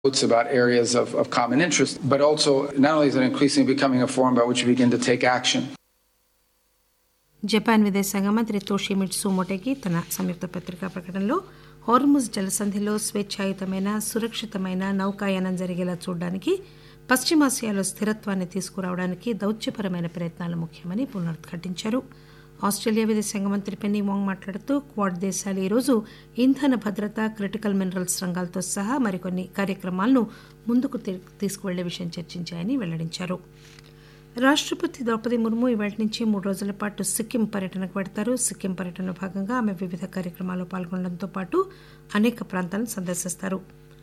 It's about areas of, of common interest, but also not only is it increasingly becoming a forum by which we begin to take action. Japan విదేశాంగ మంత్రి Toshimitsu Motegi తన సంయుక్త పత్రికా ప్రకటనలో Hormuz జలసంధిలో స్వేచ్ఛాయుతమైన సురక్షితమైన నౌకాయానం జరిగేలా చూడడానికి పశ్చిమాసియాలో స్థిరత్వాన్ని తీసుకురావడానికి దౌత్యపరమైన ప్రయత్నాలు ముఖ్యమని పునరుద్ఘాటించారు ఆస్ట్రేలియా విదేశాంగ మంత్రి పెన్నీ వాంగ్ మాట్లాడుతూ క్వాడ్ దేశాలు ఈరోజు ఇంధన భద్రత క్రిటికల్ మినరల్స్ రంగాలతో సహా మరికొన్ని కార్యక్రమాలను ముందుకు తీ- తీసుకువెళ్లే విషయం చర్చించాయని వెల్లడించారు రాష్ట్రపతి ద్రౌపది ముర్ము ఇవాటి నుంచి మూడు రోజుల పాటు సిక్కిం పర్యటనకు పెడతారు సిక్కిం పర్యటనలో భాగంగా ఆమె వివిధ కార్యక్రమాల్లో పాల్గొనడంతో పాటు అనేక ప్రాంతాలను సందర్శిస్తారు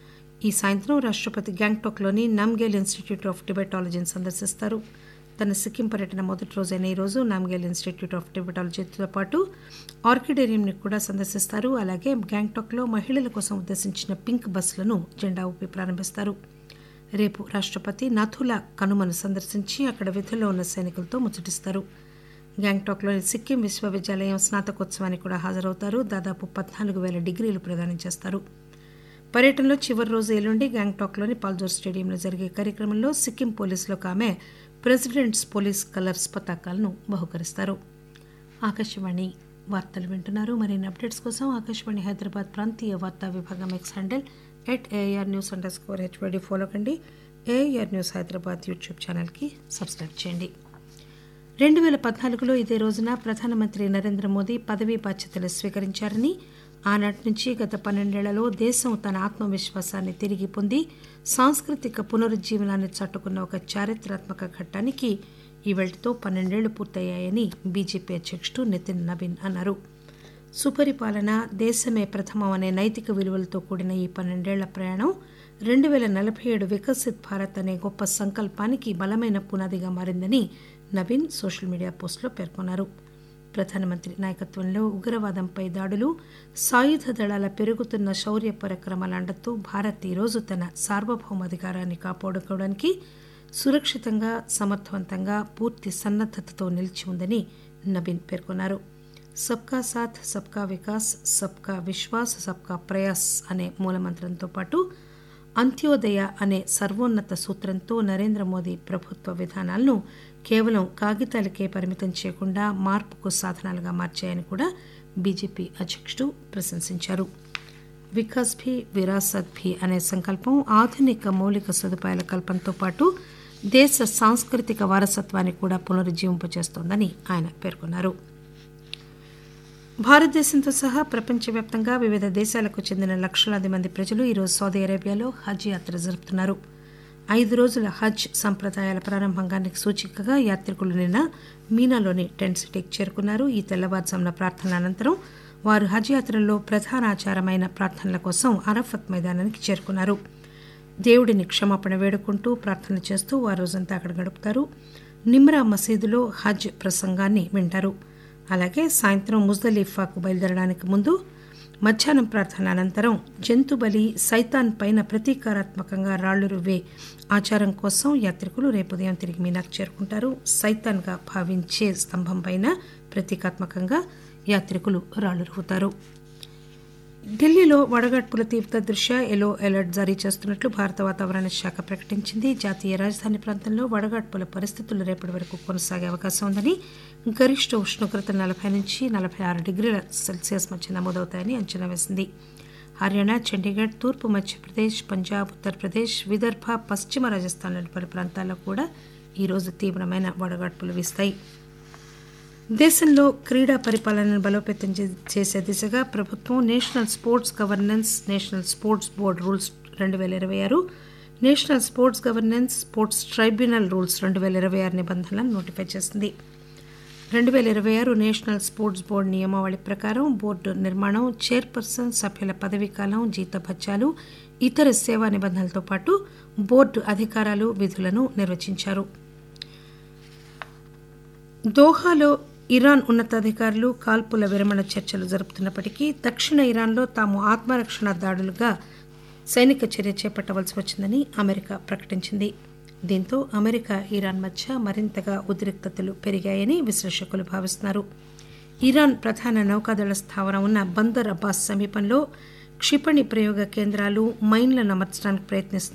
ఈ సాయంత్రం రాష్ట్రపతి గ్యాంగ్టాక్లోని నామ్గేల్ ఇన్స్టిట్యూట్ ఆఫ్ టిబెటాలజీని సందర్శిస్తారు తన సిక్కిం పర్యటన మొదటి రోజైన ఈ రోజు నామ్గేల్ ఇన్స్టిట్యూట్ ఆఫ్ టిబెటాలజీతో పాటు ఆర్కిడేరియంని కూడా సందర్శిస్తారు అలాగే గ్యాంగ్టాక్లో మహిళల కోసం ఉద్దేశించిన పింక్ బస్సులను జెండా ఊపి ప్రారంభిస్తారు రేపు రాష్ట్రపతి నథులా కనుమను సందర్శించి అక్కడ విధుల్లో ఉన్న సైనికులతో ముచ్చటిస్తారు గ్యాంగ్టాక్లోని సిక్కిం విశ్వవిద్యాలయం స్నాతకోత్సవానికి కూడా హాజరవుతారు దాదాపు పద్నాలుగు వేల డిగ్రీలు ప్రదానం చేస్తారు పర్యటనలో చివరి రోజు ఎల్లుండి గ్యాంగ్టాక్లోని పాల్జోర్ స్టేడియంలో జరిగే కార్యక్రమంలో సిక్కిం పోలీసులకు ఆమె ప్రెసిడెంట్స్ పోలీస్ కలర్స్ పతాకాలను బహుకరిస్తారు ఆకాశవాణి వార్తలు వింటున్నారు మరిన్ని అప్డేట్స్ కోసం ఆకాశవాణి హైదరాబాద్ ప్రాంతీయ వార్తా విభాగం X handle at AR news underscore HYD follow కండి ఏఆర్ న్యూస్ హైదరాబాద్ యూట్యూబ్ ఛానల్కి సబ్స్క్రైబ్ చేయండి రెండు వేల పద్నాలుగులో ఇదే రోజున ప్రధానమంత్రి నరేంద్ర మోదీ పదవీ బాధ్యతలు స్వీకరించారని ఆనాటి నుంచి గత పన్నెండేళ్లలో దేశం తన ఆత్మవిశ్వాసాన్ని తిరిగి పొంది సాంస్కృతిక పునరుజ్జీవనాన్ని చాటుకున్న ఒక చారిత్రాత్మక ఘట్టానికి ఈ వెళ్టితో పన్నెండేళ్లు పూర్తయ్యాయని బీజేపీ అధ్యక్షుడు నితిన్ నవీన్ అన్నారు సుపరిపాలన దేశమే ప్రథమం అనే నైతిక విలువలతో కూడిన ఈ పన్నెండేళ్ల ప్రయాణం రెండు వేల నలభై ఏడు వికసిత్ భారత్ అనే గొప్ప సంకల్పానికి బలమైన పునాదిగా మారిందని నవీన్ సోషల్ మీడియా పోస్టులో పేర్కొన్నారు ప్రధానమంత్రి నాయకత్వంలో ఉగ్రవాదంపై దాడులు సాయుధ దళాల పెరుగుతున్న శౌర్య పరాక్రమాల అండతో భారత్ ఈరోజు తన సార్వభౌమాధికారాన్ని కాపాడుకోవడానికి సురక్షితంగా సమర్థవంతంగా పూర్తి సన్నద్దతతో నిలిచి ఉందని నవీన్ పేర్కొన్నారు సబ్కా సాథ్ సబ్కా వికాస్ సబ్కా విశ్వాస్ సబ్కా ప్రయాస్ అనే మూలమంత్రంతో పాటు అంత్యోదయ అనే సర్వోన్నత సూత్రంతో నరేంద్ర మోదీ ప్రభుత్వ విధానాలను కేవలం కాగితాలకే పరిమితం చేయకుండా మార్పుకు సాధనాలుగా మార్చాయని కూడా బీజేపీ అధ్యక్షుడు ప్రశంసించారు వికాస్ భీ విరాసత్ భీ అనే సంకల్పం ఆధునిక మౌలిక సదుపాయాల కల్పనతో పాటు దేశ సాంస్కృతిక వారసత్వాన్ని కూడా పునరుజ్జీవింపచేస్తోందని ఆయన పేర్కొన్నారు భారతదేశంతో సహా ప్రపంచవ్యాప్తంగా వివిధ దేశాలకు చెందిన లక్షలాది మంది ప్రజలు ఈరోజు సౌదీ అరేబియాలో హజ్ యాత్ర జరుపుతున్నారు ఐదు రోజుల హజ్ సంప్రదాయాల ప్రారంభానికి సూచికగా యాత్రికులు నిన్న మీనాలోని టెంట్ సిటీకి చేరుకున్నారు ఈ తెల్లవారుజామున ప్రార్థనల అనంతరం వారు హజ్ యాత్రలో ప్రధాన ఆచారమైన ప్రార్థనల కోసం అరఫత్ మైదానానికి చేరుకున్నారు దేవుడిని క్షమాపణ వేడుకుంటూ ప్రార్థనలు చేస్తూ వారు రోజంతా అక్కడ గడుపుతారు నిమ్రా మసీదులో హజ్ ప్రసంగాన్ని వింటారు అలాగే సాయంత్రం ముజ్దలీఫాకు బయలుదేరడానికి ముందు మధ్యాహ్నం ప్రార్థనల అనంతరం జంతు బలి సైతాన్ పైన ప్రతీకారాత్మకంగా రాళ్లు రువ్వే ఆచారం కోసం యాత్రికులు రేపు ఉదయం తిరిగి మీనాకు చేరుకుంటారు సైతాన్గా భావించే స్తంభం పైన ప్రతీకాత్మకంగా యాత్రికులు రాళ్లు రువ్వుతారు ఢిల్లీలో వడగడ్పుల తీవ్రత దృష్ట్యా ఎల్లో అలర్ట్ జారీ చేస్తున్నట్లు భారత వాతావరణ శాఖ ప్రకటించింది జాతీయ రాజధాని ప్రాంతంలో వడగడ్పుల పరిస్థితులు రేపటి వరకు కొనసాగే అవకాశం ఉందని గరిష్ట ఉష్ణోగ్రత నలభై నుంచి నలభై ఆరు డిగ్రీల సెల్సియస్ మధ్య నమోదవుతాయని అంచనా వేసింది హర్యానా చండీగఢ్ తూర్పు మధ్యప్రదేశ్ పంజాబ్ ఉత్తరప్రదేశ్ విదర్భ పశ్చిమ రాజస్థాన్లోని పలు ప్రాంతాల్లో కూడా ఈరోజు తీవ్రమైన వడగాడ్పులు వీస్తాయి దేశంలో క్రీడా పరిపాలనను బలోపేతం చే- చేసే దిశగా ప్రభుత్వం national sports governance national sports board rules రెండు వేల ఇరవై ఆరు national sports governance sports tribunal rules రెండు వేల ఇరవై ఆరు నిబంధనలను నోటిఫై చేసింది రెండు వేల ఇరవై ఆరు నేషనల్ స్పోర్ట్స్ బోర్డు నియమావళి ప్రకారం బోర్డు నిర్మాణం చైర్పర్సన్ సభ్యుల పదవీకాలం జీతభత్యాలు ఇతర సేవా నిబంధనలతో పాటు బోర్డు అధికారాలు విధులను నిర్వచించారు దోహాలో ఇరాన్ ఉన్నతాధికారులు కాల్పుల విరమణ చర్చలు జరుపుతున్నప్పటికీ దక్షిణ ఇరాన్లో తాము ఆత్మరక్షణ దాడులుగా సైనిక చర్య చేపట్టవలసి వచ్చిందని అమెరికా ప్రకటించింది దీంతో అమెరికా ఇరాన్ మధ్య మరింతగా ఉద్రిక్తతలు పెరిగాయని విశ్లేషకులు భావిస్తున్నారు ఇరాన్ ప్రధాన నౌకాదళ స్థావరం ఉన్న బందర్ అబ్బాస్ సమీపంలో క్షిపణి ప్రయోగ కేంద్రాలు మైన్లను అమర్చడానికి ప్రయత్నిస్తున్న